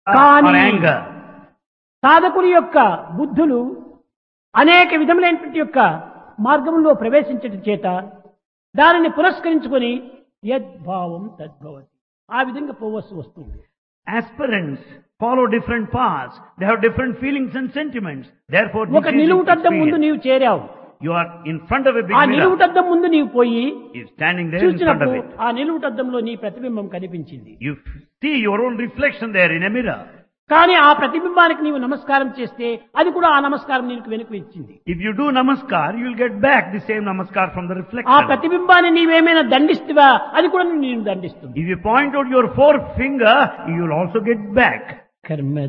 or కానీ anger. సాధకుని యొక్క బుద్ధులు అనేక విధములైనటువంటి యొక్క మార్గంలో ప్రవేశించడం చేత దానిని పురస్కరించుకొని యద్భావం తద్భవతి ఆ విధంగా పోవలసి వస్తుంది Aspirants follow different paths. They have different feelings and sentiments. Therefore, ఒక this is నిలువుటద్దం ముందు experience. నీవు చేరావు You are in front of a big ఆ mirror. నిలువుటద్దం ముందు నీవు పోయి You're standing there in front of చూసినప్పుడు it. ఆ నిలువుటద్దంలో నీ ప్రతిబింబం కనిపించింది You f- see your own reflection there in a mirror. కానీ ఆ ప్రతిబింబానికి నీవు నమస్కారం చేస్తే అది కూడా ఆ నమస్కారం నీకు వెనుక ఇచ్చింది If you do namaskar, you will get back the same namaskar from the ఆ reflection. ప్రతిబింబాన్ని నీవేమైనా దండిస్తువా అది కూడా నేను దండిస్తుంది If you point out your forefinger, you will also get back. కర్మ